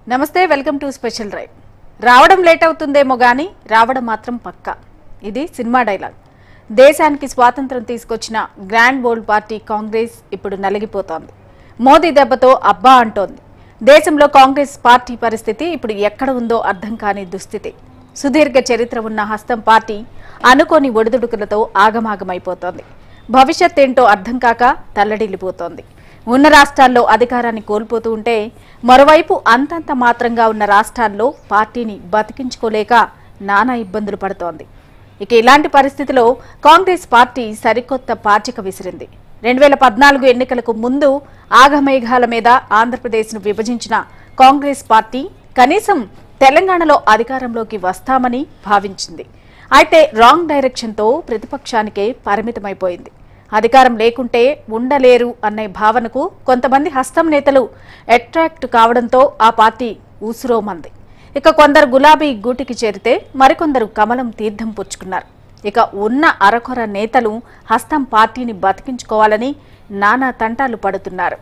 నమస్తే welcome to special drive రావడం late అవుతుందేమో కానీ రావడం మాత్రం పక్కా ఇది సినిమా డైలాగ్ దేశానికి స్వాతంత్రం తీసుకొచ్చిన గ్రాండ్ వరల్డ్ పార్టీ కాంగ్రెస్ ఇప్పుడు నలిగిపోతోంది మోదీ దెబ్బతో అబ్బా అంటోంది దేశంలో కాంగ్రెస్ పార్టీ పరిస్థితి ఇప్పుడు ఎక్కడ ఉందో అర్థం కాని దుస్థితి సుదీర్ఘ చరిత్ర ఉన్న హస్తం పార్టీ అనుకోని ఒడిదుడుకులతో ఆగమాగమైపోతోంది భవిష్యత్ ఏంటో అర్థం కాక తల్లడిల్లిపోతోంది ఉన్న రాష్ట్రాల్లో అధికారాన్ని కోల్పోతూ ఉంటే మరోవైపు అంతంత మాత్రంగా ఉన్న రాష్ట్రాల్లో పార్టీని బతికించుకోలేక నానా ఇబ్బందులు పడుతోంది ఇక ఇలాంటి పరిస్థితిలో కాంగ్రెస్ పార్టీ సరికొత్త పాచిక విసిరింది రెండు వేల పద్నాలుగు ఎన్నికలకు ముందు ఆగమేఘాల మీద ఆంధ్రప్రదేశ్ను విభజించిన కాంగ్రెస్ పార్టీ కనీసం తెలంగాణలో అధికారంలోకి వస్తామని భావించింది అయితే రాంగ్ డైరెక్షన్తో ప్రతిపక్షానికే పరిమితమైపోయింది అధికారం లేకుంటే ఉండలేరు అనే భావనకు కొంతమంది హస్తం నేతలు అట్రాక్ట్ కావడంతో ఆ పార్టీ ఊసురోమంది ఇక కొందరు గులాబీ గూటికి చేరితే మరికొందరు కమలం తీర్థం పుచ్చుకున్నారు ఇక ఉన్న అరకొర నేతలు హస్తం పార్టీని బతికించుకోవాలని నానా తంటాలు పడుతున్నారు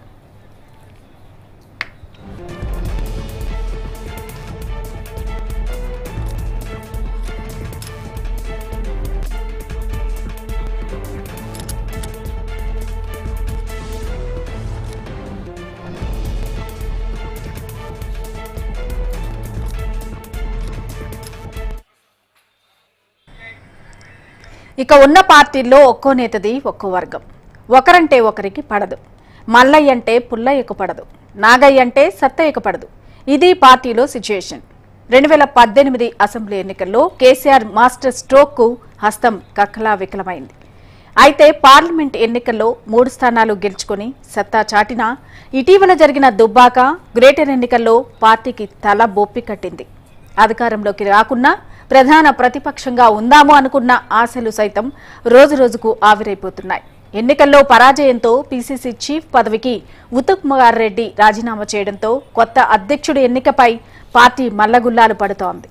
ఇక ఉన్న పార్టీల్లో ఒక్కో నేతది ఒక్కో వర్గం ఒకరంటే ఒకరికి పడదు మల్లయ్య అంటే పుల్లయ్యకు పడదు నాగయ్య అంటే సత్తయ్యకు పడదు ఇది పార్టీలో సిచ్యుయేషన్ రెండు వేల పద్దెనిమిది అసెంబ్లీ ఎన్నికల్లో కేసీఆర్ మాస్టర్ స్ట్రోక్కు హస్తం కక్కలా వికలమైంది అయితే పార్లమెంట్ ఎన్నికల్లో మూడు స్థానాలు గెలుచుకుని సత్తా చాటినా ఇటీవల జరిగిన దుబ్బాక గ్రేటర్ ఎన్నికల్లో పార్టీకి తల బొప్పి కట్టింది అధికారంలోకి రాకున్నా ప్రధాన ప్రతిపక్షంగా ఉందాము అనుకున్న ఆశలు సైతం రోజురోజుకు ఆవిరైపోతున్నాయి ఎన్నికల్లో పరాజయంతో పీసీసీ చీఫ్ పదవికి ఉత్తమ్ కుమార్ రెడ్డి రాజీనామా చేయడంతో కొత్త అధ్యక్షుడి ఎన్నికపై పార్టీ మల్లగుల్లాలు పడుతోంది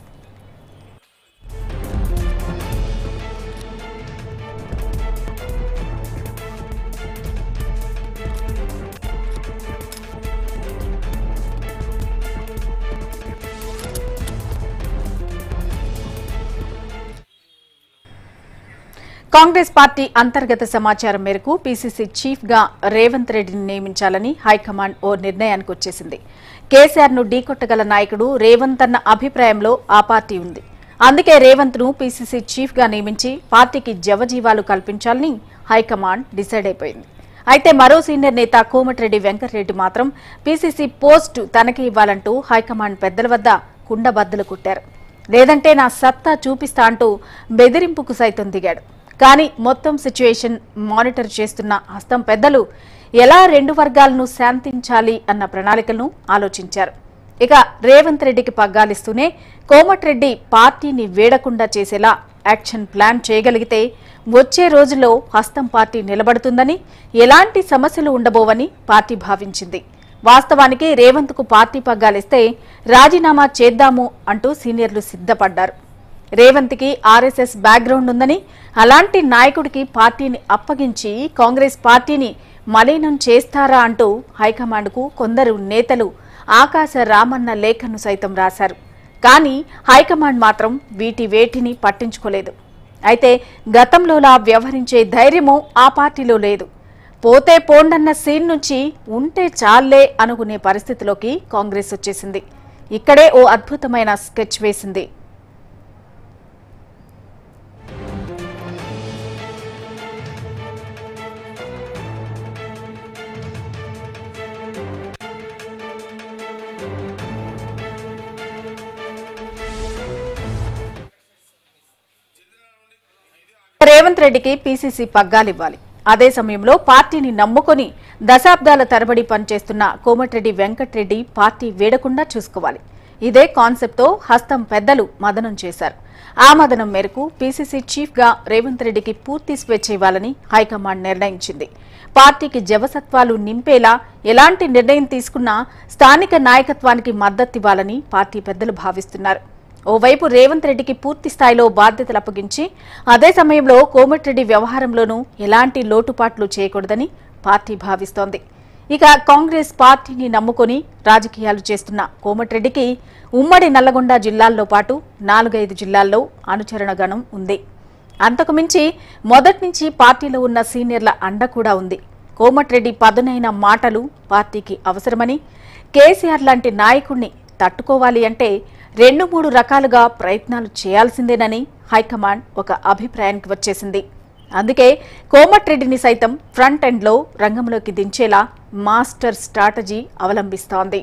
కాంగ్రెస్ పార్టీ అంతర్గత సమాచారం మేరకు పీసీసీ చీఫ్ గా రేవంత్ రెడ్డిని నియమించాలని హైకమాండ్ ఓ నిర్ణయానికి వచ్చేసింది కేసీఆర్ ను ఢీకొట్టగల నాయకుడు రేవంత్ అన్న అభిప్రాయంలో ఆ పార్టీ ఉంది అందుకే రేవంత్ ను పీసీసీ చీఫ్ గా నియమించి పార్టీకి జవజీవాలు కల్పించాలని హైకమాండ్ డిసైడ్ అయిపోయింది అయితే మరో సీనియర్ నేత కోమటిరెడ్డి వెంకటరెడ్డి మాత్రం పీసీసీ పోస్టు తనకే ఇవ్వాలంటూ హైకమాండ్ పెద్దల వద్ద కుండబద్దలు కుట్టారు లేదంటే నా సత్తా చూపిస్తా అంటూ బెదిరింపుకు సైతం దిగాడు కానీ మొత్తం సిచ్యుయేషన్ మానిటర్ చేస్తున్న హస్తం పెద్దలు ఎలా రెండు వర్గాలను శాంతించాలి అన్న ప్రణాళికలను ఆలోచించారు ఇక రేవంత్ రెడ్డికి పగ్గాలిస్తూనే కోమటిరెడ్డి పార్టీని వేడకుండా చేసేలా యాక్షన్ ప్లాన్ చేయగలిగితే వచ్చే రోజుల్లో హస్తం పార్టీ నిలబడుతుందని ఎలాంటి సమస్యలు ఉండబోవని పార్టీ భావించింది వాస్తవానికి రేవంత్ కు పార్టీ పగ్గాలిస్తే రాజీనామా చేద్దాము అంటూ సీనియర్లు సిద్ధపడ్డారు రేవంత్ కి ఆర్ఎస్ఎస్ బ్యాక్గ్రౌండ్ ఉందని అలాంటి నాయకుడికి పార్టీని అప్పగించి కాంగ్రెస్ పార్టీని మలీనం చేస్తారా అంటూ హైకమాండ్కు కొందరు నేతలు ఆకాశ రామన్న లేఖను సైతం రాశారు కానీ హైకమాండ్ మాత్రం వీటి వేటిని పట్టించుకోలేదు అయితే గతంలోలా వ్యవహరించే ధైర్యము ఆ పార్టీలో లేదు పోతే పోండన్న సీన్ నుంచి ఉంటే చాలే అనుకునే పరిస్థితిలోకి కాంగ్రెస్ వచ్చేసింది ఇక్కడే ఓ అద్భుతమైన స్కెచ్ వేసింది రేవంత్ రెడ్డికి పీసీసీ పగ్గాలివ్వాలి అదే సమయంలో పార్టీని నమ్ముకొని దశాబ్దాల తరబడి పనిచేస్తున్న కోమటిరెడ్డి వెంకట్రెడ్డి పార్టీ వేడకుండా చూసుకోవాలి ఇదే కాన్సెప్ట్తో హస్తం పెద్దలు మదనం చేశారు ఆ మదనం మేరకు పీసీసీ చీఫ్ గా రేవంత్ రెడ్డికి పూర్తి స్వేచ్ఛ ఇవ్వాలని హైకమాండ్ నిర్ణయించింది పార్టీకి జవసత్వాలు నింపేలా ఎలాంటి నిర్ణయం తీసుకున్నా స్థానిక నాయకత్వానికి మద్దతివ్వాలని పార్టీ పెద్దలు భావిస్తున్నారు ఓవైపు రేవంత్ రెడ్డికి పూర్తి స్థాయిలో బాధ్యతలు అప్పగించి అదే సమయంలో కోమటిరెడ్డి వ్యవహారంలోనూ ఎలాంటి లోటుపాట్లు చేయకూడదని పార్టీ భావిస్తోంది ఇక కాంగ్రెస్ పార్టీని నమ్ముకొని రాజకీయాలు చేస్తున్న కోమటిరెడ్డికి ఉమ్మడి నల్లగొండ జిల్లాల్లో పాటు నాలుగైదు జిల్లాల్లో అనుచరణ గణం ఉంది అంతకుమించి మొదటి నుంచి పార్టీలో ఉన్న సీనియర్ల అండ కూడా ఉంది కోమటిరెడ్డి పదునైన మాటలు పార్టీకి అవసరమని కేసీఆర్ లాంటి నాయకుణ్ణి తట్టుకోవాలి అంటే రెండు మూడు రకాలుగా ప్రయత్నాలు చేయాల్సిందేనని హైకమాండ్ ఒక అభిప్రాయానికి వచ్చేసింది అందుకే కోమటిరెడ్డిని సైతం ఫ్రంట్ ఎండ్లో రంగంలోకి దించేలా మాస్టర్ స్ట్రాటజీ అవలంబిస్తోంది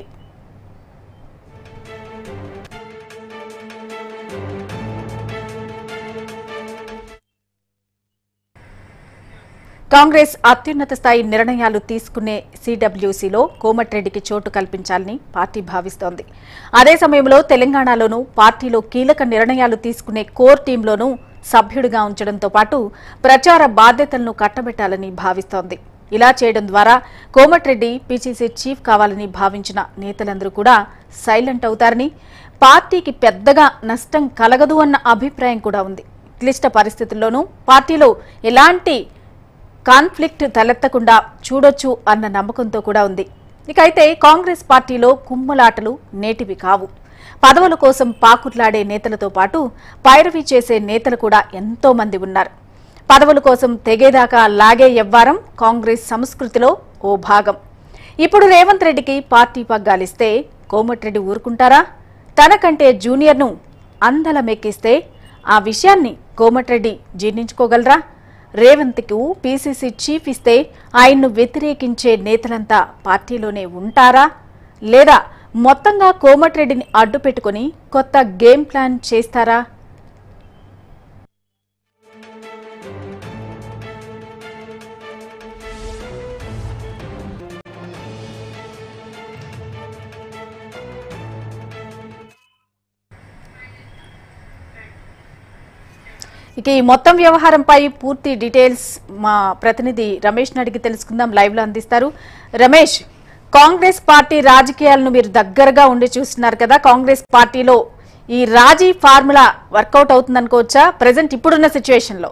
కాంగ్రెస్ అత్యున్నత స్థాయి నిర్ణయాలు తీసుకునే సీడబ్ల్యూసీలో కోమటిరెడ్డికి చోటు కల్పించాలని పార్టీ భావిస్తోంది అదే సమయంలో తెలంగాణలోనూ పార్టీలో కీలక నిర్ణయాలు తీసుకునే కోర్ టీంలోనూ సభ్యుడిగా ఉంచడంతో పాటు ప్రచార బాధ్యతలను కట్టబెట్టాలని భావిస్తోంది ఇలా చేయడం ద్వారా కోమటిరెడ్డి పీసీసీ చీఫ్ కావాలని భావించిన నేతలందరూ కూడా సైలెంట్ అవుతారని పార్టీకి పెద్దగా నష్టం కలగదు అన్న అభిప్రాయం కూడా ఉంది క్లిష్ట పరిస్థితుల్లోనూ పార్టీలో ఎలాంటి కాన్ఫ్లిక్ట్ తలెత్తకుండా చూడొచ్చు అన్న నమ్మకంతో కూడా ఉంది ఇక అయితే కాంగ్రెస్ పార్టీలో కుమ్ములాటలు నేటివి కావు పదవుల కోసం పాకుట్లాడే నేతలతో పాటు పైరవి చేసే నేతలు కూడా ఎంతో మంది ఉన్నారు పదవుల కోసం తెగేదాకా లాగే ఎవ్వారం కాంగ్రెస్ సంస్కృతిలో ఓ భాగం ఇప్పుడు రేవంత్ రెడ్డికి పార్టీ పగ్గాలిస్తే కోమటిరెడ్డి ఊరుకుంటారా తనకంటే జూనియర్ను అందలమెక్కిస్తే ఆ విషయాన్ని కోమటిరెడ్డి జీర్ణించుకోగలరా రేవంత్కు పీసీసీ చీఫ్ ఇస్తే ఆయన్ను వ్యతిరేకించే నేతలంతా పార్టీలోనే ఉంటారా లేదా మొత్తంగా కోమటిరెడ్డిని అడ్డు పెట్టుకుని కొత్త గేమ్ ప్లాన్ చేస్తారా ఇక ఈ మొత్తం వ్యవహారంపై పూర్తి డీటెయిల్స్ మా ప్రతినిధి రమేష్ అడిగి తెలుసుకుందాం లైవ్ లో అందిస్తారు రమేష్ కాంగ్రెస్ పార్టీ రాజకీయాలను మీరు దగ్గరగా ఉండి చూస్తున్నారు కదా కాంగ్రెస్ పార్టీలో ఈ రాజీ ఫార్ములా వర్కౌట్ అవుతుంది అనుకోవచ్చా ప్రజెంట్ ఇప్పుడున్న సిచ్యువేషన్ లో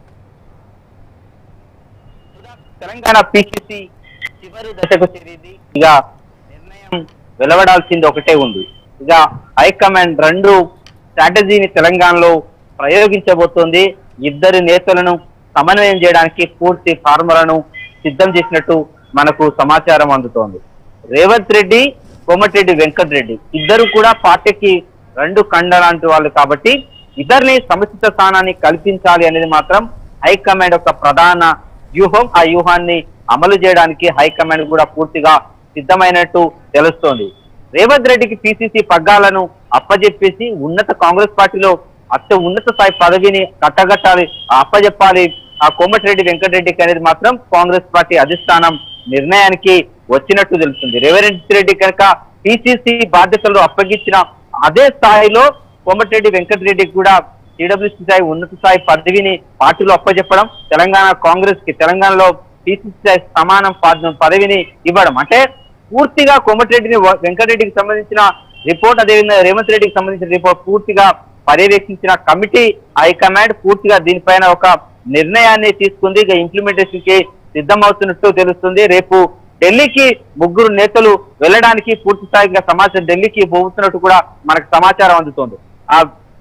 తెలంగాణ పిసిసి చివరి దశకు చేరింది ఇక నిర్ణయం వెలువడాల్సింది ఒకటే ఉంది ఇక హైకమాండ్ రెండు స్ట్రాటజీని తెలంగాణలో ప్రయోగించబోతోంది ఇద్దరు నేతలను సమన్వయం చేయడానికి పూర్తి ఫార్ములాను సిద్ధం చేసినట్టు మనకు సమాచారం అందుతోంది రేవంత్ రెడ్డి కోమటిరెడ్డి వెంకటరెడ్డి ఇద్దరు కూడా పార్టీకి రెండు కండ లాంటి వాళ్ళు కాబట్టి ఇద్దరిని సముచిత స్థానాన్ని కల్పించాలి అనేది మాత్రం హైకమాండ్ యొక్క ప్రధాన వ్యూహం ఆ వ్యూహాన్ని అమలు చేయడానికి హైకమాండ్ కూడా పూర్తిగా సిద్ధమైనట్టు తెలుస్తోంది రేవంత్ రెడ్డికి పిసిసి పగ్గాలను అప్పజెప్పేసి ఉన్నత కాంగ్రెస్ పార్టీలో అత్య ఉన్నత స్థాయి పదవిని కట్టగట్టాలి అప్పజెప్పాలి ఆ కోమటిరెడ్డి వెంకటరెడ్డికి అనేది మాత్రం కాంగ్రెస్ పార్టీ అధిష్టానం నిర్ణయానికి వచ్చినట్టు తెలుస్తుంది రేవంత్ రెడ్డి కనుక పిసిసి బాధ్యతలు అప్పగించిన అదే స్థాయిలో కోమటిరెడ్డి వెంకటరెడ్డికి కూడా టీడబ్ల్యూసీ స్థాయి ఉన్నత స్థాయి పదవిని పార్టీలో అప్పచెప్పడం తెలంగాణ కాంగ్రెస్ కి తెలంగాణలో పిసిసి స్థాయి సమానం పద- పదవిని ఇవ్వడం అంటే పూర్తిగా కోమటిరెడ్డిని వ- వెంకటరెడ్డికి సంబంధించిన రిపోర్ట్ అదేవిధంగా రేవంత్ రెడ్డికి సంబంధించిన రిపోర్ట్ పూర్తిగా పర్యవేక్షించిన కమిటీ హైకమాండ్ పూర్తిగా దీనిపైన ఒక నిర్ణయాన్ని తీసుకుంది ఇక ఇంప్లిమెంటేషన్ కి సిద్ధమవుతున్నట్టు తెలుస్తుంది రేపు ఢిల్లీకి ముగ్గురు నేతలు వెళ్ళడానికి పూర్తి స్థాయిగా సమాచారం ఢిల్లీకి పోతున్నట్టు కూడా మనకు సమాచారం అందుతోంది ఆ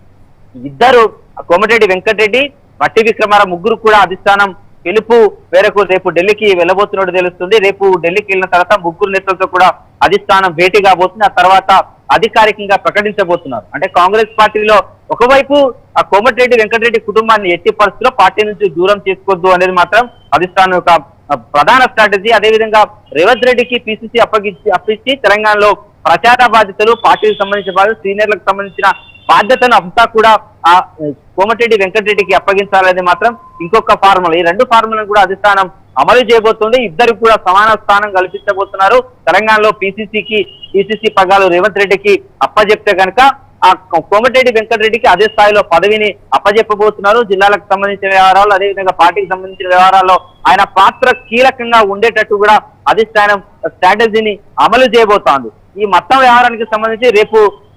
ఇద్దరు కోమటిరెడ్డి వెంకటరెడ్డి మట్టి విక్రమార ముగ్గురు కూడా అధిష్టానం పిలుపు మేరకు రేపు ఢిల్లీకి వెళ్ళబోతున్నట్టు తెలుస్తుంది రేపు ఢిల్లీకి వెళ్ళిన తర్వాత ముగ్గురు నేతలతో కూడా అధిష్టానం భేటీ కాబోతుంది ఆ తర్వాత అధికారికంగా ప్రకటించబోతున్నారు అంటే కాంగ్రెస్ పార్టీలో ఒకవైపు ఆ కోమటిరెడ్డి వెంకటరెడ్డి కుటుంబాన్ని ఎట్టి పరిస్థితుల్లో పార్టీ నుంచి దూరం చేసుకోవద్దు అనేది మాత్రం అధిష్టానం యొక్క ఆ, ప్రధాన స్ట్రాటజీ అదేవిధంగా రేవంత్ రెడ్డికి పిసిసి అప్పగించి అప్పించి తెలంగాణలో ప్రచార బాధ్యతలు పార్టీకి సంబంధించిన బాధ్యతలు సీనియర్లకు సంబంధించిన బాధ్యతను అంతా కూడా ఆ కోమటిరెడ్డి వెంకటరెడ్డికి అప్పగించాలనేది మాత్రం ఇంకొక ఫార్ములా ఈ రెండు ఫార్ములను కూడా అధిష్టానం అమలు చేయబోతుంది ఇద్దరు కూడా సమాన స్థానం కల్పించబోతున్నారు తెలంగాణలో పిసిసికి పిసిసి పగాలు రేవంత్ రెడ్డికి అప్పజెప్తే కనుక ఆ కో- కోమటిరెడ్డి వెంకటరెడ్డికి అదే స్థాయిలో పదవిని అప్పజెప్పబోతున్నారు జిల్లాలకు సంబంధించిన వ్యవహారాలు అదేవిధంగా పార్టీకి సంబంధించిన వ్యవహారాల్లో ఆయన పాత్ర కీలకంగా ఉండేటట్టు కూడా అధిష్టానం స్ట్రాటజీని అమలు చేయబోతోంది ఈ మొత్తం వ్యవహారానికి సంబంధించి రేపు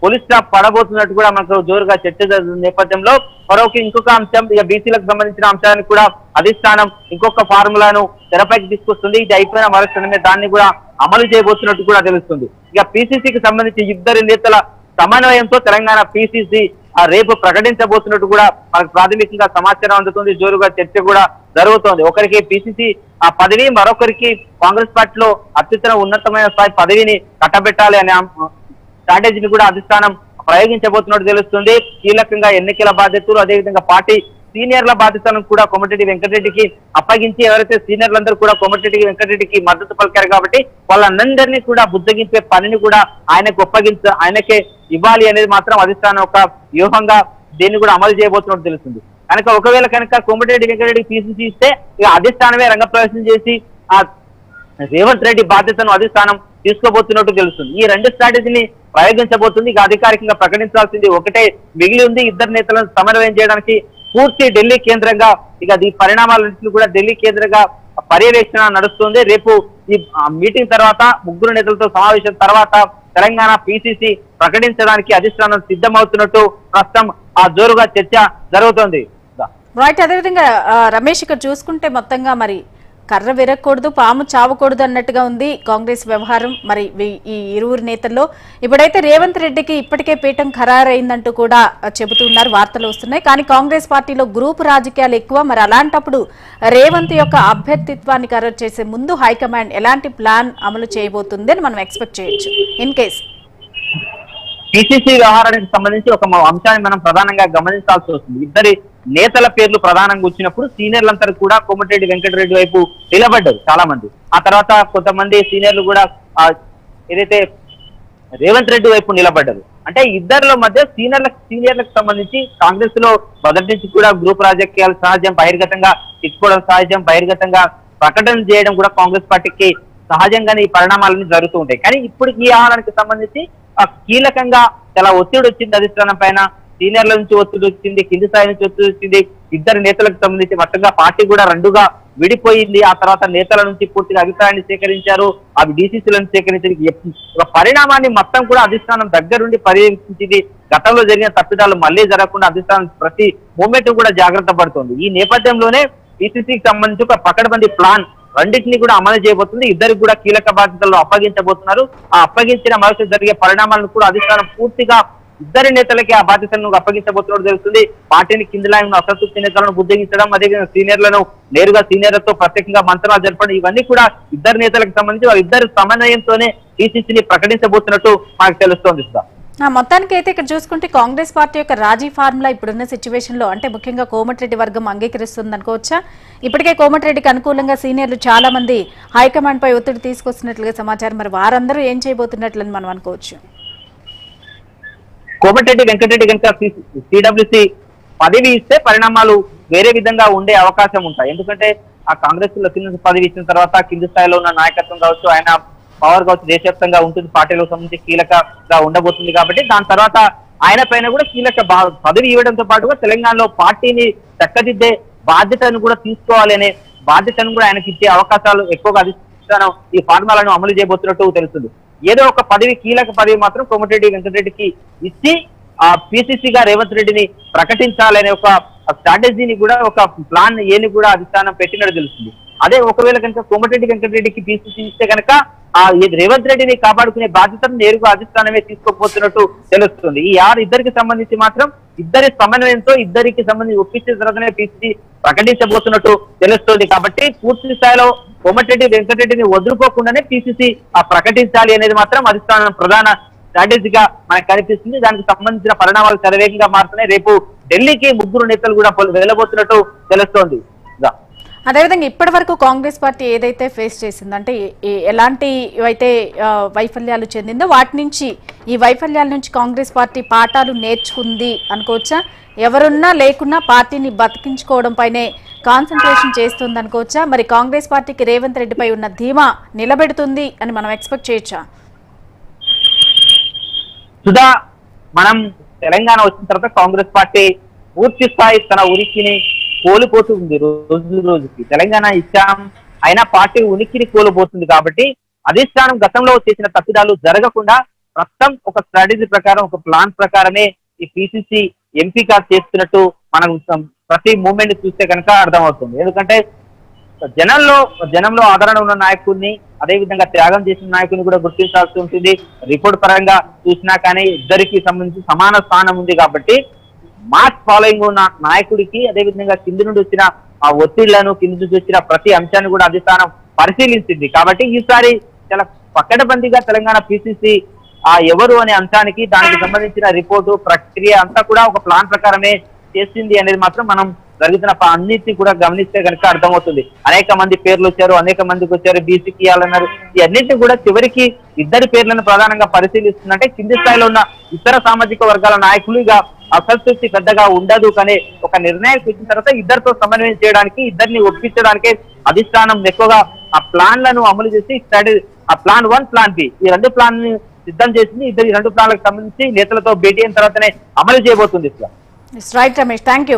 పోలీస్ స్టాఫ్ పడబోతున్నట్టు కూడా మనకు జోరుగా చర్చ జరుగుతున్న నేపథ్యంలో మరొక ఇంకొక అంశం ఇక బీసీలకు సంబంధించిన అంశానికి కూడా అధిష్టానం ఇంకొక ఫార్ములాను తెరపైకి తీసుకొస్తుంది ఇది అయిపోయిన మరుక్షణమే దాన్ని కూడా అమలు చేయబోతున్నట్టు కూడా తెలుస్తుంది ఇక పిసిసికి సంబంధించి ఇద్దరు నేతల సమన్వయంతో తెలంగాణ పిసిసి ఆ రేపు ప్రకటించబోతున్నట్టు కూడా మనకు ప్రాథమికంగా సమాచారం అందుతుంది జోరుగా చర్చ కూడా జరుగుతోంది ఒకరికి పిసిసి ఆ పదవి మరొకరికి కాంగ్రెస్ పార్టీలో అత్యుత్తమ ఉన్నతమైన స్థాయి పదవిని కట్టబెట్టాలి అనే అం- స్ట్రాటజీని కూడా అధిష్టానం ప్రయోగించబోతున్నట్టు తెలుస్తుంది కీలకంగా ఎన్నికల బాధ్యతలు అదేవిధంగా పార్టీ సీనియర్ల బాధ్యతలను కూడా కోమటిరెడ్డి వెంకటరెడ్డికి అప్పగించి ఎవరైతే సీనియర్లందరూ కూడా కోమటిరెడ్డి వెంకటరెడ్డికి మద్దతు పలికారు కాబట్టి వాళ్ళందరినీ కూడా బుద్ధగించే పనిని కూడా ఆయనకు ఒప్పగించ ఆయనకే ఇవ్వాలి అనేది మాత్రం అధిష్టానం ఒక వ్యూహంగా దీన్ని కూడా అమలు చేయబోతున్నట్టు తెలుస్తుంది కనుక ఒకవేళ కనుక కోమటిరెడ్డి వెంకటరెడ్డికి తీసి ఇస్తే ఇక అధిష్టానమే రంగప్రవేశం చేసి ఆ రేవంత్ రెడ్డి బాధ్యతను అధిష్టానం తీసుకోబోతున్నట్టు తెలుస్తుంది ఈ రెండు స్ట్రాటజీని ప్రయోగించబోతుంది ఇక అధికారికంగా ప్రకటించాల్సింది ఒకటే మిగిలి ఉంది ఇద్దరు నేతలను సమన్వయం చేయడానికి పూర్తి ఢిల్లీ కేంద్రంగా ఇక ఈ పరిణామాలన్నింటినీ కూడా ఢిల్లీ కేంద్రంగా పర్యవేక్షణ నడుస్తుంది రేపు ఈ ఆ, మీటింగ్ తర్వాత ముగ్గురు నేతలతో సమావేశం తర్వాత తెలంగాణ పిసిసి ప్రకటించడానికి అధిష్టానం సిద్ధమవుతున్నట్టు ప్రస్తుతం ఆ జోరుగా చర్చ జరుగుతోంది రైట్ అదేవిధంగా ఆ, రమేష్ ఇక్కడ చూసుకుంటే మొత్తంగా మరి కర్ర విరగకూడదు పాము చావకూడదు అన్నట్టుగా ఉంది కాంగ్రెస్ వ్యవహారం మరి వీ- ఈ ఇరువురు నేతల్లో ఇప్పుడైతే రేవంత్ రెడ్డికి ఇప్పటికే పీఠం ఖరారైందంటూ కూడా ఆ, చెబుతున్నారు వార్తలు వస్తున్నాయి కానీ కాంగ్రెస్ పార్టీలో గ్రూప్ రాజకీయాలు ఎక్కువ మరి అలాంటప్పుడు రేవంత్ యొక్క అభ్యర్థిత్వాన్ని ఖరారు చేసే ముందు హైకమాండ్ ఎలాంటి ప్లాన్ అమలు చేయబోతుంది అని మనం ఎక్స్పెక్ట్ చేయొచ్చు ఇన్ కేస్ పిసిసి వ్యవహారానికి సంబంధించి ఒక మ- అంశాన్ని మనం ప్రధానంగా గమనించాల్సి వస్తుంది ఇద్దరి నేతల పేర్లు ప్రధానంగా వచ్చినప్పుడు సీనియర్లందరూ కూడా కోమటిరెడ్డి వెంకటరెడ్డి వైపు నిలబడ్డారు చాలా మంది ఆ తర్వాత కొంతమంది సీనియర్లు కూడా ఆ, ఏదైతే రేవంత్ రెడ్డి వైపు నిలబడ్డారు అంటే ఇద్దరిలో మధ్య సీనియర్లకు సీనియర్లకు సంబంధించి కాంగ్రెస్ లో మొదటి నుంచి కూడా గ్రూప్ రాజకీయాలు సహజం బహిర్గతంగా ఇచ్చుకోవడం సహజం బహిర్గతంగా ప్రకటన చేయడం కూడా కాంగ్రెస్ పార్టీకి సహజంగానే ఈ పరిణామాలన్నీ జరుగుతూ ఉంటాయి కానీ ఇప్పుడు ఈ ఆహారానికి సంబంధించి ఆ, కీలకంగా చాలా ఒత్తిడి వచ్చింది అధిష్టానం పైన సీనియర్ల నుంచి ఒత్తిడి వచ్చింది కింది స్థాయి నుంచి ఒత్తిడి వచ్చింది ఇద్దరు నేతలకు సంబంధించి మొత్తంగా పార్టీ కూడా రెండుగా విడిపోయింది ఆ తర్వాత నేతల నుంచి పూర్తిగా అభిప్రాయాన్ని సేకరించారు అవి డీసీసీలను సేకరించి ఒక పరిణామాన్ని మొత్తం కూడా అధిష్టానం దగ్గరుండి పర్యవేక్షించింది గతంలో జరిగిన తప్పిదాలు మళ్ళీ జరగకుండా అధిష్టానం ప్రతి మూమెంట్ కూడా జాగ్రత్త పడుతుంది ఈ నేపథ్యంలోనే పిసిసికి సంబంధించి ఒక పకడ్బందీ ప్లాన్ రెండింటిని కూడా అమలు చేయబోతుంది ఇద్దరికి కూడా కీలక బాధ్యతలు అప్పగించబోతున్నారు ఆ అప్పగించిన మరుసటి జరిగే పరిణామాలను కూడా అధిష్టానం పూర్తిగా ఇద్దరి నేతలకి ఆ బాధ్యతలను అప్పగించబోతున్నట్టు తెలుస్తుంది పార్టీని కింది లైన్ అసంతృప్తి నేతలను బుద్ధగించడం అదేవిధంగా సీనియర్లను నేరుగా సీనియర్లతో ప్రత్యేకంగా మంత్రాలు జరపడం ఇవన్నీ కూడా ఇద్దరు నేతలకు సంబంధించి వాళ్ళ ఇద్దరు సమన్వయంతోనే టీసీసీని ప్రకటించబోతున్నట్టు మనకు తెలుస్తోంది సుధా ఆ, మొత్తానికి అయితే ఇక్కడ చూసుకుంటే కాంగ్రెస్ పార్టీ యొక్క రాజీ ఫార్ములా ఇప్పుడున్న సిచ్యువేషన్ లో అంటే ముఖ్యంగా కోమటిరెడ్డి వర్గం అంగీకరిస్తుంది అనుకోవచ్చా ఇప్పటికే కోమటిరెడ్డికి అనుకూలంగా సీనియర్లు చాలా మంది హైకమాండ్ పై ఒత్తిడి తీసుకొస్తున్నట్లుగా సమాచారం మరి వారందరూ ఏం చేయబోతున్నట్లని మనం అనుకోవచ్చు కోమటిరెడ్డి వెంకటరెడ్డి కనుక సిడబ్ల్యూసి పదవి ఇస్తే పరిణామాలు వేరే విధంగా ఉండే అవకాశం ఉంటాయి ఎందుకంటే ఆ కాంగ్రెస్ లో కింద పదవి ఇచ్చిన తర్వాత కింది స్థాయిలో ఉన్న నాయకత్వం కావచ్చు ఆయన పవర్ కావచ్చు దేశవ్యాప్తంగా ఉంటుంది పార్టీలకు సంబంధించి కీలకగా ఉండబోతుంది కాబట్టి దాని తర్వాత ఆయన పైన కూడా కీలక బా- పదవి ఇవ్వడంతో పాటుగా తెలంగాణలో పార్టీని చక్కదిద్దే బాధ్యతను కూడా తీసుకోవాలి అనే బాధ్యతను కూడా ఆయనకి ఇచ్చే అవకాశాలు ఎక్కువగా అధిష్టానం ఈ ఫార్మాలను అమలు చేయబోతున్నట్టు తెలుస్తుంది ఏదో ఒక పదవి కీలక పదవి మాత్రం కోమటిరెడ్డి వెంకటరెడ్డికి ఇచ్చి ఆ పిసిసిగా రేవంత్ రెడ్డిని ప్రకటించాలనే ఒక స్ట్రాటజీని కూడా ఒక ప్లాన్ ఏని కూడా అధిష్టానం పెట్టినట్టు తెలుస్తుంది అదే ఒకవేళ కనుక కోమటిరెడ్డి వెంకటరెడ్డికి పిసిసి ఇస్తే కనుక ఆ ఈ రేవంత్ రెడ్డిని కాపాడుకునే బాధ్యతను నేరుగా అధిష్టానమే తీసుకోబోతున్నట్టు తెలుస్తుంది ఈ ఆరు ఇద్దరికి సంబంధించి మాత్రం ఇద్దరి సమన్వయంతో ఇద్దరికి సంబంధించి ఒప్పించిన తర్వాతనే పిసిసి ప్రకటించబోతున్నట్టు తెలుస్తుంది కాబట్టి పూర్తి స్థాయిలో కోమటిరెడ్డి వెంకటరెడ్డిని వదులుకోకుండానే పిసిసి ఆ ప్రకటించాలి అనేది మాత్రం అధిష్టానం ప్రధాన స్ట్రాటజీగా మనకు కనిపిస్తుంది దానికి సంబంధించిన పరిణామాలు శరవేగంగా మారుతున్నాయి రేపు ఢిల్లీకి ముగ్గురు నేతలు కూడా పొల్- వెళ్ళబోతున్నట్టు తెలుస్తోంది ఇదా. అదేవిధంగా ఇప్పటి వరకు కాంగ్రెస్ పార్టీ ఏదైతే ఫేస్ చేసిందో అంటే ఏ- ఏ- ఎలాంటి అయితే ఆ, వైఫల్యాలు చెందిందో వాటి నుంచి ఈ వైఫల్యాల నుంచి కాంగ్రెస్ పార్టీ పాఠాలు నేర్చుకుంది అనుకోవచ్చా ఎవరున్నా లేకున్నా పార్టీని బతికించుకోవడం పైనే కాన్సన్ట్రేషన్ చేస్తుంది అనుకోవచ్చా మరి కాంగ్రెస్ పార్టీకి రేవంత్ రెడ్డిపై ఉన్న ధీమా నిలబెడుతుంది అని మనం ఎక్స్పెక్ట్ చేయొచ్చా సుధా మనం తెలంగాణ వచ్చిన తర్వాత కాంగ్రెస్ పార్టీ పూర్తి స్థాయి తన ఉనికిని కోల్పోతుంది రోజు రోజుకి తెలంగాణ ఇచ్చాం అయినా పార్టీ ఉనికిని కోల్పోతుంది కాబట్టి అధిష్టానం గతంలో చేసిన తప్పిదాలు జరగకుండా ప్రస్తుతం ఒక స్ట్రాటజీ ప్రకారం ఒక ప్లాన్ ప్రకారమే ఈ పిసిసి ఎంపిక చేస్తున్నట్టు మనం సం- ప్రతి మూమెంట్ చూస్తే కనుక అర్థమవుతుంది ఎందుకంటే జనంలో జనంలో ఆదరణ ఉన్న నాయకుడిని అదే విధంగా త్యాగం చేసిన నాయకుడిని కూడా గుర్తించాల్సి ఉంటుంది రిపోర్ట్ పరంగా చూసినా కానీ ఇద్దరికి సంబంధించి సమాన స్థానం ఉంది కాబట్టి మాస్ ఫాలోయింగ్ ఉన్న నాయకుడికి అదే విధంగా కింది నుండి వచ్చిన ఆ ఒత్తిళ్లను కింది నుంచి వచ్చిన ప్రతి అంశాన్ని కూడా అధిష్టానం పరిశీలించింది కాబట్టి ఈసారి చాలా పక్కడబందీగా తెలంగాణ పిసిసి ఆ ఎవరు అనే అంశానికి దానికి సంబంధించిన రిపోర్టు ప్రక్రియ అంతా కూడా ఒక ప్లాన్ ప్రకారమే చేసింది అనేది మాత్రం మనం జరుగుతున్న ప- అన్నిటిని కూడా గమనిస్తే కనుక అర్థమవుతుంది అనేక మంది పేర్లు వచ్చారు అనేక మందికి వచ్చారు బీసీకి ఇవ్వాలన్నారు ఈ అన్నింటినీ కూడా చివరికి ఇద్దరి పేర్లను ప్రధానంగా పరిశీలిస్తుందంటే కింది స్థాయిలో ఉన్న ఇతర సామాజిక వర్గాల నాయకులు ఇక అసంతృప్తి పెద్దగా ఉండదు కానీ ఒక నిర్ణయానికి వచ్చిన తర్వాత ఇద్దరితో సమన్వయం చేయడానికి ఇద్దరిని ఒప్పించడానికి అధిష్టానం ఎక్కువగా ఆ ప్లాన్లను అమలు చేసి స్ట్రాటజీ ఆ ప్లాన్ వన్ ప్లాన్ బి ఈ రెండు ప్లాన్ ని సిద్ధం చేసింది ఇద్దరు ఈ రెండు ప్లాన్లకు సంబంధించి నేతలతో భేటీ అయిన తర్వాతనే అమలు చేయబోతుంది ఇట్లా రైట్ రమేష్ థ్యాంక్ యూ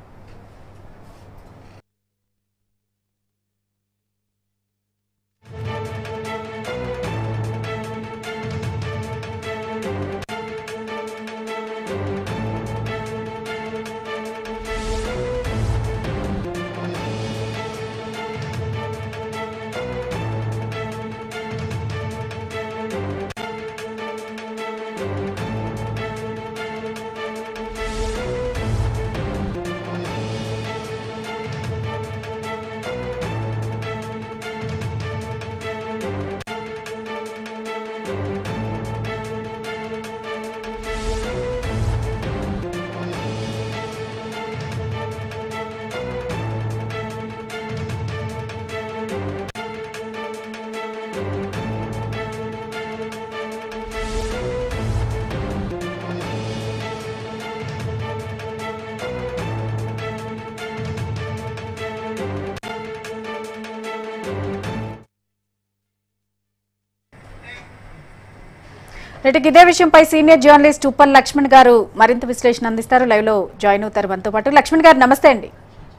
రేటు ఇదే విషయంపై సీనియర్ జర్నలిస్ట్ ఉప్పల్ లక్ష్మణ్ గారు మరింత విశ్లేషణ అందిస్తారు లైవ్ లో జాయిన్ అవుతారు మనతో పాటు లక్ష్మణ్ గారు నమస్తే అండి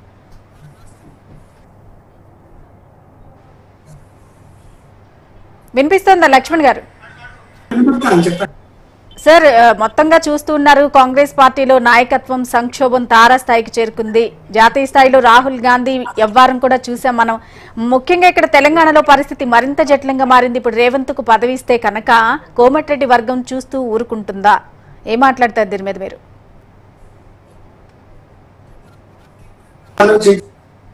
వినిపిస్తోందా లక్ష్మణ్ గారు వినిపిస్తాను చెప్పండి సార్ ఆ, మొత్తంగా చూస్తూ ఉన్నారు కాంగ్రెస్ పార్టీలో నాయకత్వం సంక్షోభం తారాస్థాయికి చేరుకుంది జాతీయ స్థాయిలో రాహుల్ గాంధీ ఎవ్వారం కూడా చూసాం మనం ముఖ్యంగా ఇక్కడ తెలంగాణలో పరిస్థితి మరింత జటిలంగా మారింది ఇప్పుడు రేవంత్ కు పదవి ఇస్తే కనుక కోమటిరెడ్డి వర్గం చూస్తూ ఊరుకుంటుందా ఏం మాట్లాడతారు దీని మీద మీరు ఆలోచి-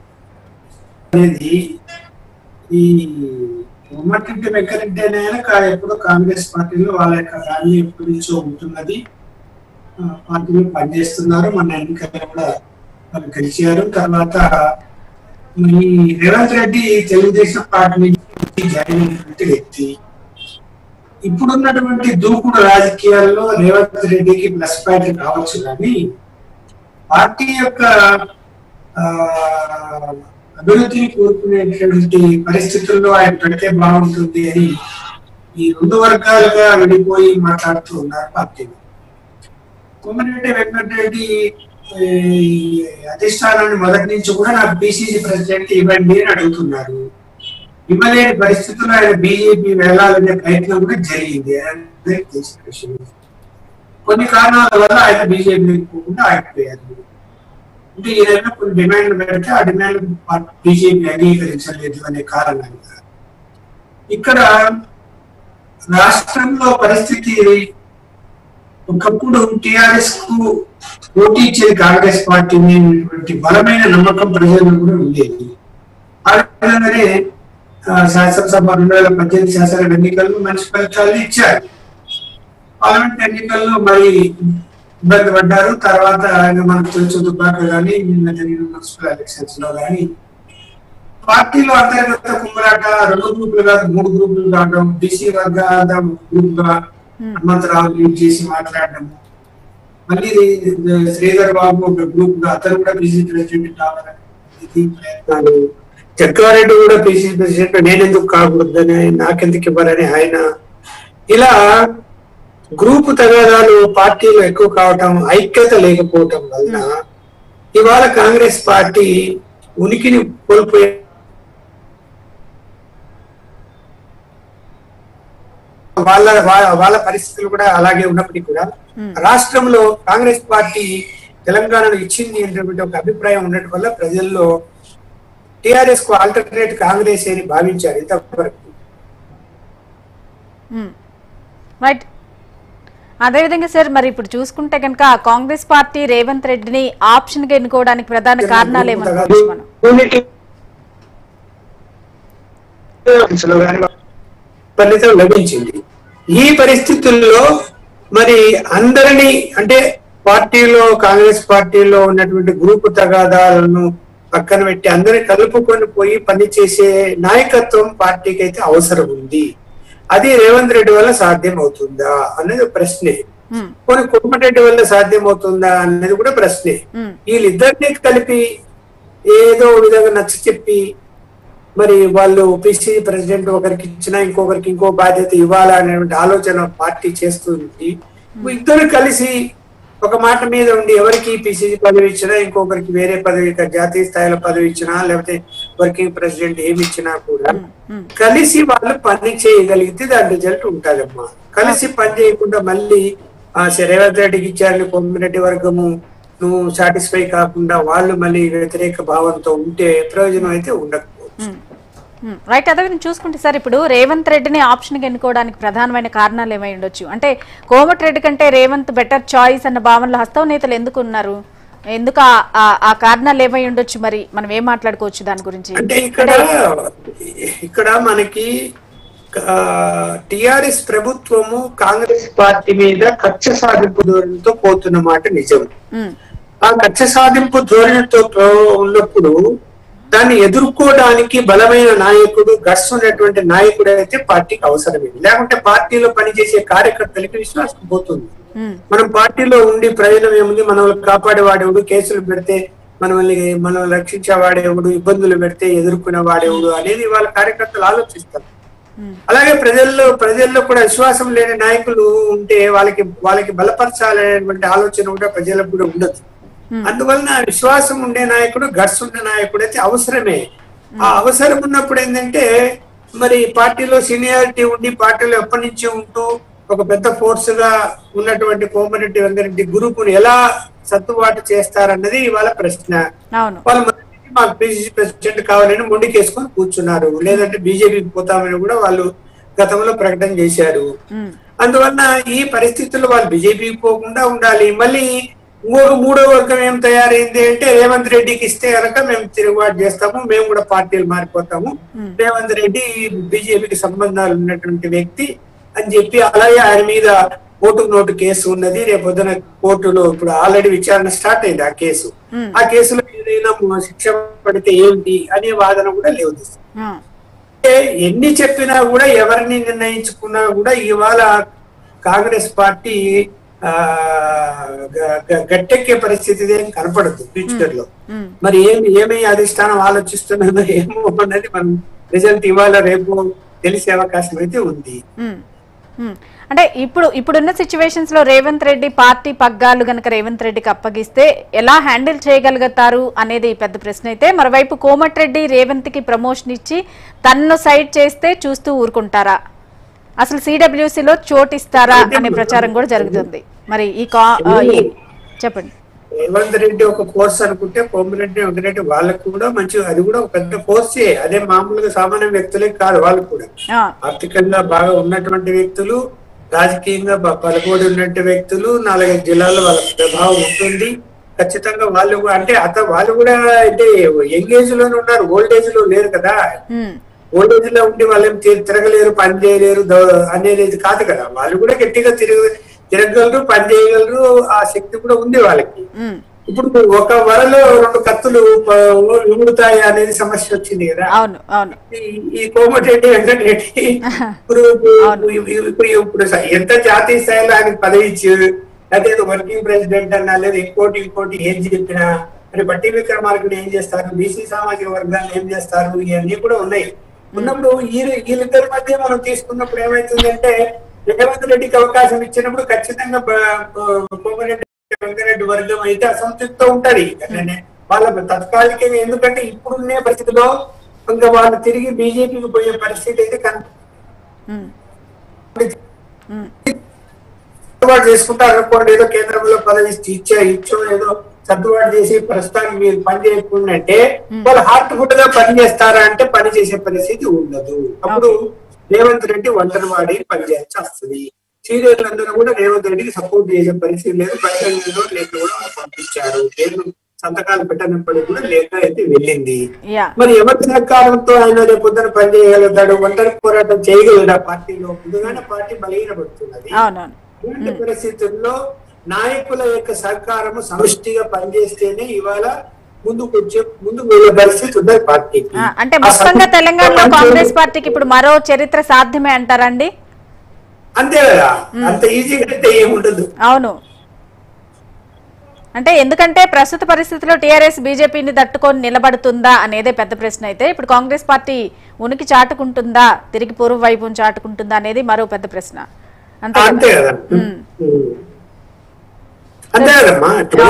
అనేది ఈ ఉమ్మటి వెంకరెడ్డి అనే ఆయన కా- ఎప్పుడో కాంగ్రెస్ పార్టీలో వాళ్ళ యొక్క ఫ్యామిలీ ఎప్పటి నుంచో ఉంటున్నది ఆ, పార్టీలో పనిచేస్తున్నారు మన ఎన్నికల్లో కూడా వాళ్ళు గెలిచారు తర్వాత ఈ రేవంత్ రెడ్డి తెలుగుదేశం పార్టీ నుంచి జాయిన్ అయినటువంటి వ్యక్తి ఇప్పుడున్నటువంటి దూకుడు రాజకీయాల్లో రేవంత్ రెడ్డికి ప్లస్ పాయింట్ కావచ్చు కానీ పార్టీ యొక్క ఆ, అభివృద్ధిని కోరుకునేటువంటి పరిస్థితుల్లో ఆయన పెడితే బాగుంటుంది అని ఈ రెండు వర్గాలుగా విడిపోయి మాట్లాడుతూ ఉన్నారు పార్టీలో కొమ్మరెడ్డి వెంకటరెడ్డి ఏ, ఈ అధిష్టానాన్ని మొదటి నుంచి కూడా నాకు బీసీసీ ప్రెసిడెంట్ ఇవ్వండి అని అడుగుతున్నారు ఇవ్వలేని పరిస్థితుల్లో ఆయన బీజేపీ వెళ్ళాలనే ప్రయత్నం కూడా జరిగింది అందరికీ తెలిసిన విషయం కొన్ని కారణాల వల్ల ఆయన బీజేపీ పోకుండా ఆగిపోయారు అంటే ఏదైనా కొన్ని డిమాండ్లు పెడితే ఆ డిమాండ్ బీజేపీ అంగీకరించలేదు అనే కారణంగా ఇక్కడ రాష్ట్రంలో పరిస్థితి ఒకప్పుడు టిఆర్ఎస్ కు పోటీ ఇచ్చేది కాంగ్రెస్ పార్టీ అనేటువంటి బలమైన నమ్మకం ప్రజల్లో కూడా ఉండేది ఆ విధంగానే ఆ, శాసనసభ రెండు వేల పద్దెనిమిది శాసన ఎన్నికల్లో మంచి ఫలితాలు ఇచ్చారు పార్లమెంట్ ఎన్నికల్లో మరి ఇబ్బంది పడ్డారు తర్వాత ఆయన మనకు తెలుసు దుబ్బాక కానీ నిన్న జరిగిన మున్సిపల్ ఎలక్షన్స్ లో కానీ పార్టీలో అంతర్గత కుమ్మరాట రెండు గ్రూపులు కాదు మూడు గ్రూపులు కావడం బీసీ వర్గాల గ్రూప్ గా హనుమంతరావు లీడ్ చేసి మాట్లాడడం మళ్ళీ శ్రీధర్ బాబు ఒక గ్రూప్ గా అతను కూడా బీసీ ప్రెసిడెంట్ కావాలని ఇది ప్రయత్నాలు జగ్గారెడ్డి కూడా బీసీ ప్రెసిడెంట్ నేనెందుకు కాకూడదని నాకెందుకు ఇవ్వాలని ఆయన ఇలా గ్రూప్ తగాదాలు పార్టీలో ఎక్కువ కావటం ఐక్యత లేకపోవటం వల్ల ఇవాళ కాంగ్రెస్ పార్టీ ఉనికిని కోల్పోయే వాళ్ళ వా- వాళ్ళ పరిస్థితులు కూడా అలాగే ఉన్నప్పటికీ కూడా రాష్ట్రంలో కాంగ్రెస్ పార్టీ తెలంగాణను ఇచ్చింది అనేటువంటి ఒక అభిప్రాయం ఉండటం వల్ల ప్రజల్లో టిఆర్ఎస్ కు ఆల్టర్నేట్ కాంగ్రెస్ అని భావించారు ఇంతవరకు రైట్ అదేవిధంగా సార్ మరి ఇప్పుడు చూసుకుంటే కనుక కాంగ్రెస్ పార్టీ రేవంత్ రెడ్డిని ఆప్షన్ గా ఎన్నుకోవడానికి ప్రధాన కారణాలు ఏమనుకోవచ్చు మనం యూనిటీ లో గాని ఫలితం లభించింది ఈ పరిస్థితుల్లో మరి అందరినీ అంటే పార్టీలో కాంగ్రెస్ పార్టీలో ఉన్నటువంటి గ్రూపు తగాదాలను పక్కన పెట్టి అందరిని కలుపుకొని పోయి పనిచేసే నాయకత్వం పార్టీకి అయితే అవసరం ఉంది అది రేవంత్ రెడ్డి వల్ల సాధ్యం అవుతుందా అనేది ప్రశ్నే ఉమ్, కొన్ని కోమటిరెడ్డి వల్ల సాధ్యం అవుతుందా అనేది కూడా ప్రశ్నే ఉమ్, వీళ్ళిద్దరిని కలిపి ఏదో విధంగా నచ్చ చెప్పి మరి వాళ్ళు పిసిసి ప్రెసిడెంట్ ఒకరికి ఇచ్చినా ఇంకొకరికి ఇంకో బాధ్యత ఇవ్వాలా అనేటువంటి ఆలోచన పార్టీ చేస్తుంది ఇద్దరు కలిసి ఒక మాట మీద ఉండి ఎవరికి పిసిసి పదవి ఇచ్చినా ఇంకొకరికి వేరే పదవి ఇక జాతీయ స్థాయిలో పదవి ఇచ్చినా లేకపోతే వర్కింగ్ ప్రెసిడెంట్ ఏమి ఇచ్చినా కూడా ఉమ్, కలిసి వాళ్ళు పని చేయగలిగితే దాని రిజల్ట్ ఉంటుందమ్మా కలిసి పని చేయకుండా మళ్ళీ ఆ సరే, రేవంత్ రెడ్డికి ఇచ్చారని కొమ్మిరెడ్డి వర్గము నువ్వు సాటిస్ఫై కాకుండా వాళ్ళు మళ్ళీ వ్యతిరేక భావంతో ఉంటే ప్రయోజనం అయితే ఉండకపోవచ్చు ఉమ్, ఉమ్. రైట్ అదేవిధంగా చూసుకుంటే సార్ ఇప్పుడు రేవంత్ రెడ్డిని ఆప్షన్ గా ఎన్నుకోవడానికి ప్రధానమైన కారణాలు ఏమై ఉండొచ్చు అంటే కోమటి రెడ్డి కంటే రేవంత్ బెటర్ చాయిస్ అన్న భావనలో హస్తవ నేతలు ఎందుకు ఉన్నారు ఎందుకు ఆ- ఆ- ఆ కారణాలు ఏమై ఉండొచ్చు మరి మనం ఏం మాట్లాడుకోవచ్చు దాని గురించి అంటే ఇక్కడ ఇక్కడ మనకి టిఆర్ఎస్ ప్రభుత్వము కాంగ్రెస్ పార్టీ మీద కక్ష సాధింపు ధోరణితో పోతున్న మాట నిజం ఉమ్, ఆ కక్ష సాధింపు ధోరణితో పో- ఉన్నప్పుడు దాన్ని ఎదుర్కోవడానికి బలమైన నాయకుడు గట్స్ ఉన్నటువంటి నాయకుడు అయితే పార్టీకి అవసరమే లేకుంటే పార్టీలో పనిచేసే కార్యకర్తలకి విశ్వాసం పోతుంది ఉమ్, మనం పార్టీలో ఉండి ప్రయోజనం ఏముంది మనల్ని కాపాడేవాడేవుడు కేసులు పెడితే మనల్ని మనం రక్షించేవాడేవుడు ఇబ్బందులు పెడితే ఎదుర్కొనే వాడేవుడు అనేది వాళ్ళ కార్యకర్తలు ఆలోచిస్తారు ఉమ్, అలాగే ప్రజల్లో ప్రజల్లో కూడా విశ్వాసం లేని నాయకులు ఉంటే వాళ్ళకి వాళ్ళకి బలపరచాలనేటువంటి ఆలోచన కూడా ప్రజలకు కూడా ఉండదు అందువలన విశ్వాసం ఉండే నాయకుడు గట్స్ ఉండే నాయకుడు అయితే అవసరమే ఆ అవసరం ఉన్నప్పుడు ఏంటంటే మరి పార్టీలో సీనియారిటీ ఉండి పార్టీలో ఎప్పటి నుంచి ఉంటూ ఒక పెద్ద ఫోర్స్ గా ఉన్నటువంటి కోమరెడ్డి వెంకరెడ్డి గ్రూపును ఎలా సర్దుబాటు చేస్తారన్నది ఇవాళ ప్రశ్న అవును వాళ్ళు మొదటి నుంచి మాకు పిసిసి ప్రెసిడెంట్ కావాలని మొండికేసుకొని కూర్చున్నారు లేదంటే బీజేపీకి పోతామని కూడా వాళ్ళు గతంలో ప్రకటన చేశారు ఉమ్, అందువల్ల ఈ పరిస్థితుల్లో వాళ్ళు బీజేపీకి పోకుండా ఉండాలి మళ్ళీ ఇంకొక మూడో వర్గం ఏం తయారైంది అంటే రేవంత్ రెడ్డికి ఇస్తే కనుక మేము తిరుగుబాటు చేస్తాము మేము కూడా పార్టీలు మారిపోతాము రేవంత్ రెడ్డి బీజేపీకి సంబంధాలు ఉన్నటువంటి వ్యక్తి అని చెప్పి అలాగే ఆయన మీద ఓటు నోటు కేసు ఉన్నది రేపు పొద్దున కోర్టులో ఇప్పుడు ఆల్రెడీ విచారణ స్టార్ట్ అయింది ఆ కేసు ఆ కేసులో ఏదైనా శిక్ష పడితే ఏంటి అనే వాదన కూడా లేవు ఆ, అంటే ఎన్ని చెప్పినా కూడా ఎవరిని నిర్ణయించుకున్నా కూడా ఇవాళ కాంగ్రెస్ పార్టీ ఆ, గ- గ- గట్టెక్కే పరిస్థితి ఏం కనపడదు ఫ్యూచర్ లో ఉమ్. మరి ఏమి ఏమి అధిష్టానం ఆలోచిస్తున్నదో ఏమో అన్నది మనం రిజల్ట్ ఇవాళ రేపు తెలిసే అవకాశం అయితే ఉంది ఉమ్, ఉమ్. అంటే ఇప్పుడు ఇప్పుడున్న సిచ్యువేషన్స్ లో రేవంత్ రెడ్డి పార్టీ పగ్గాలు గనక రేవంత్ రెడ్డికి అప్పగిస్తే ఎలా హ్యాండిల్ చేయగలుగుతారు అనేది పెద్ద ప్రశ్న అయితే మరోవైపు కోమటిరెడ్డి రేవంత్ కి ప్రమోషన్ ఇచ్చి తన్ను సైడ్ చేస్తే చూస్తూ ఊరుకుంటారా అసలు CWC లో చోటు ఇస్తారా అనే ప్రచారం కూడా జరుగుతుంది మరి ఈ కా ఆ, ఈ- చెప్పండి రేవంత్ రెడ్డి ఒక కోర్స్ అనుకుంటే కోమిరెడ్డి వెంకరెడ్డి వాళ్ళకు కూడా మంచి అది కూడా ఒక పెద్ద కోర్సే అదే మామూలుగా సామాన్య వ్యక్తులే కాదు వాళ్ళు కూడా ఆ, ఆర్థికంగా బాగా ఉన్నటువంటి వ్యక్తులు రాజకీయంగా బ- పలుకుబడి ఉన్నటువంటి వ్యక్తులు నాలుగైదు జిల్లాల్లో వాళ్ళ ప్రభావం ఉంటుంది ఖచ్చితంగా వాళ్ళు కూడా- అంటే అత వాళ్ళు కూడా అంటే యంగ్ ఏజ్ లోనే ఉన్నారు ఓల్డ్ ఏజ్ లో లేరు కదా ఉమ్, ఓల్డ్ ఏజ్ లో ఉండి వాళ్ళు ఏం తి- తిరగలేరు పని చేయలేరు దో- అనేది కాదు కదా వాళ్ళు కూడా గట్టిగా తిరగ తిరగగలరు పని చేయగలరు ఆ శక్తి కూడా ఉంది వాళ్ళకి ఉమ్, ఇప్పుడు ఒక వరలో రెండు కత్తులు ప- ఉగుడుతాయి అనేది సమస్య వచ్చింది కదా అవును అవును ఈ- ఈ కోమటిరెడ్డి వెంకటరెడ్డి ఇప్పుడు ఇప్పుడు ఇప్పుడు స- ఎంత జాతీయ స్థాయిలో ఆయనకు పదవి ఇచ్చారు అదే వర్కింగ్ ప్రెసిడెంట్ అన్నా లేదా ఇంకోటి ఇంకోటి ఏం చెప్పినా మరి బట్టి విక్రమార్కుడు ఏం చేస్తారు బీసీ సామాజిక వర్గాన్ని ఏం చేస్తారు ఇవన్నీ కూడా ఉన్నాయి ఉన్నప్పుడు ఈ వీళ్ళిద్దరి మధ్య మనం తీసుకున్నప్పుడు ఏమైతుందంటే రేవంత్ రెడ్డికి అవకాశం ఇచ్చినప్పుడు ఖచ్చితంగా బ- బ- కోమటిరెడ్డి వెంకరెడ్డి వర్గం అయితే అసంతృప్తితో ఉంటది అట్లనే వాళ్ళ తత్కాలికంగా ఎందుకంటే ఇప్పుడున్నే పరిస్థితిలో ఇంకా వాళ్ళు తిరిగి బీజేపీకి పోయే పరిస్థితి అయితే కన్- ఉమ్, ఉమ్, సర్దుబాటు చేసుకుంటారు అనుకోండి ఏదో కేంద్రంలో పదవి ఇచ్చి ఇచ్చా ఇచ్చో ఏదో సర్దుబాటు చేసి ప్రస్తుతానికి మీరు పని చేయకుండాంటే వాళ్ళు హార్ట్ ఫుడ్ గా పని చేస్తారా అంటే పని చేసే పరిస్థితి ఉండదు అప్పుడు రేవంత్ రెడ్డి ఒంటరి వాడి పని చేయాల్సి వస్తుంది సీనియర్లు అందరూ కూడా రేవంత్ రెడ్డికి సపోర్ట్ చేసే పరిస్థితి లేదు బయట ఏదో లేఖ కూడా పంపించారు పేర్లు సంతకాలు పెట్టనప్పటికీ కూడా లేఖ అయితే వెళ్ళింది యా మరి ఎవరి సహకారంతో ఆయన రేపు పొద్దున పని చేయగలుగుతాడు ఒంటరి పోరాటం చేయగలడు ఆ పార్టీలో ముందుగానే పార్టీ బలహీనపడుతున్నది అవునవును ఇలాంటి పరిస్థితుల్లో నాయకుల యొక్క సహకారము సమిష్టిగా పనిచేస్తేనే ఇవాళ ముందుకు వచ్చే ముందుకు వెళ్ళే పరిస్థితి ఉన్నది పార్టీకి ఆ, అంటే ఆ మొత్తంగా సమిష్టిగా తెలంగాణలో పనిచేయడం- కాంగ్రెస్ పార్టీకి ఇప్పుడు మరో చరిత్ర సాధ్యమే అంటారండి అంతే కదా అంత ఈజీగా అయితే ఏముండదు అవును అంటే ఎందుకంటే ప్రస్తుత పరిస్థితిలో టీఆర్ఎస్ బీజేపీని తట్టుకొని నిలబడుతుందా అనేదే పెద్ద ప్రశ్న అయితే ఇప్పుడు కాంగ్రెస్ పార్టీ ఉనికి చాటుకుంటుందా తిరిగి పూర్వ వైభవం చాటుకుంటుందా అనేది మరో పెద్ద ప్రశ్న అంతే కదా? అంతే కదా ఉమ్. ఉమ్. అంతే కదమ్మా ఇప్పుడు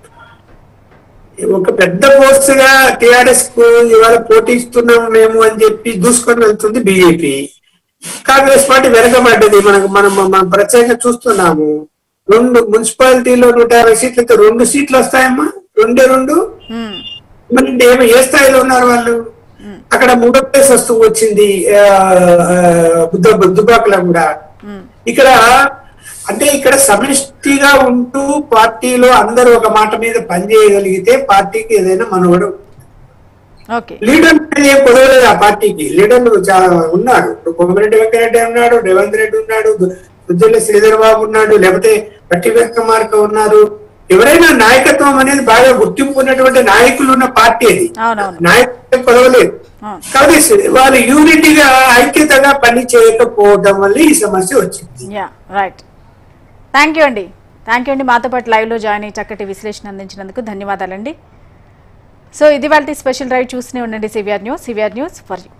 ఒక పెద్ద పోస్ట్ గా టిఆర్ఎస్ కు ఇవాళ పోటీస్తున్నాం మేము అని చెప్పి దూసుకొని వెళ్తుంది బీజేపీ కాంగ్రెస్ పార్టీ వెనకబడ్డది మనకు మనం మనం ప్రత్యేకంగా చూస్తున్నాము రెండు మున్సిపాలిటీలో నూట యాభై సీట్లు అయితే రెండు సీట్లు వస్తాయమ్మా రెండే రెండు ఉమ్, మరి ఏమో ఏ స్థాయిలో ఉన్నారు వాళ్ళు అక్కడ మూడో ప్లేస్ వస్తూ వచ్చింది ఆ, ఆ, బుద్ధ దుబాకులో కూడా ఉమ్, ఇక్కడ అంటే ఇక్కడ సమిష్టిగా ఉంటూ పార్టీలో అందరూ ఒక మాట మీద పనిచేయగలిగితే పార్టీకి ఏదైనా మనుగడ ఓకే లీడర్ అనేది ఏం కుదరలేదు ఆ పార్టీకి లీడర్లు చాలా ఉన్నారు ఇప్పుడు కోమిరెడ్డి వెంకరెడ్డి ఉన్నాడు రేవంత్ రెడ్డి ఉన్నాడు దుద్దిల్ల శ్రీధర్ బాబు ఉన్నాడు లేకపోతే పట్టి వెంకమార్క ఉన్నారు ఎవరైనా నాయకత్వం అనేది బాగా గుర్తింపు ఉన్నటువంటి నాయకులు ఉన్న పార్టీ అది అవునవును నాయకత్వం కొదవలేదు అవును. కాబట్టి వాళ్ళు యూనిటీగా ఐక్యతగా పని చేయకపోవడం వల్ల ఈ సమస్య వచ్చింది యా రైట్ థ్యాంక్ యూ అండి థ్యాంక్ యూ అండి మాతో పాటు లైవ్లో జాయిన్ అయ్యి చక్కటి విశ్లేషణ అందించినందుకు ధన్యవాదాలండి సో ఇది వాళ్ళ స్పెషల్ రైడ్ చూస్తూనే ఉండండి CVR news CVR news for you